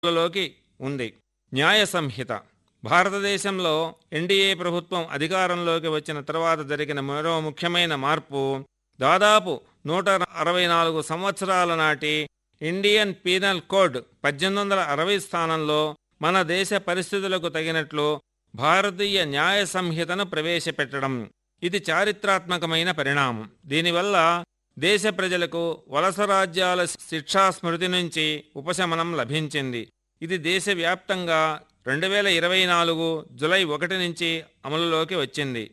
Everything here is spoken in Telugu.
లోకి ఉంది న్యాయ సంహిత భారతదేశంలో ఎన్డీఏ ప్రభుత్వం అధికారంలోకి వచ్చిన తర్వాత జరిగిన మరో ముఖ్యమైన మార్పు దాదాపు నూట అరవై నాలుగు సంవత్సరాల నాటి ఇండియన్ పీనల్ కోడ్ పద్దెనిమిది వందల అరవై స్థానంలో మన దేశ పరిస్థితులకు తగినట్లు భారతీయ న్యాయ సంహితను ప్రవేశపెట్టడం ఇది చారిత్రాత్మకమైన పరిణామం దీనివల్ల దేశ ప్రజలకు వలస రాజ్యాల శిక్షా స్మృతి నుంచి ఉపశమనం లభించింది ఇది దేశవ్యాప్తంగా రెండు వేల ఇరవై నాలుగు జులై ఒకటి నుంచి అమలులోకి వచ్చింది